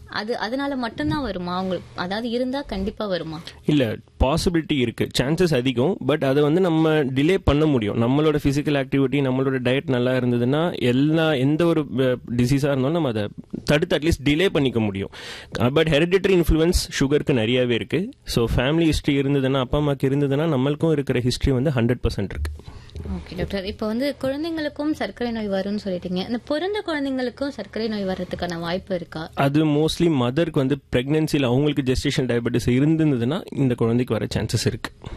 அது அதனால மட்டும்தான் வருமா உங்களுக்கு அதாவது இருந்தா கண்டிப்பா வருமா இல்ல பாசிபிலிட்டி இருக்கு சான்சஸ் அதிகம் பட் அதை வந்து நம்ம டிலே பண்ண முடியும் நம்மளோட பிசிக்கல் ஆக்டிவிட்டி நம்மளோட டயட் நல்லா இருந்ததுன்னா எல்லா எந்த ஒரு டிசீஸா இருந்தாலும் நம்ம அதை தடுத்து அட்லீஸ்ட் டிலே பண்ணிக்க முடியும் பட் ஹெரிடிட்டரி இன்ஃப்ளூயன்ஸ் சுகருக்கு நிறையவே இருக்கு ஸோ ஃபேமிலி ஹிஸ்ட்ரி இருந்ததுன்னா அப்பா அம்மாக்கு இருந்ததுன்னா நம்மளுக்கும் இருக்கிற ஹிஸ்ட்ரி வந்து ஹண்ட்ரட் பர்சன்ட் இருக்கு ஓகே டாக்டர் இப்போ வந்து குழந்தைங்களுக்கும் சர்க்கரை நோய் வரும்னு சொல்லிட்டீங்க இந்த பிறந்த குழந்தைங்களுக்கும் சர்க்கரை நோய் வர்றதுக்கான வாய்ப்பு இருக்கா அது மோஸ்ட்லி மதருக்கு வந்து பிரெக்னன்சியில் அவங்களுக்கு ஜெஸ்டேஷன் டயபெட்டிஸ் இருந்ததுன்னா இந்த குழந்தைக்கு வர சான்சஸ் இருக்கு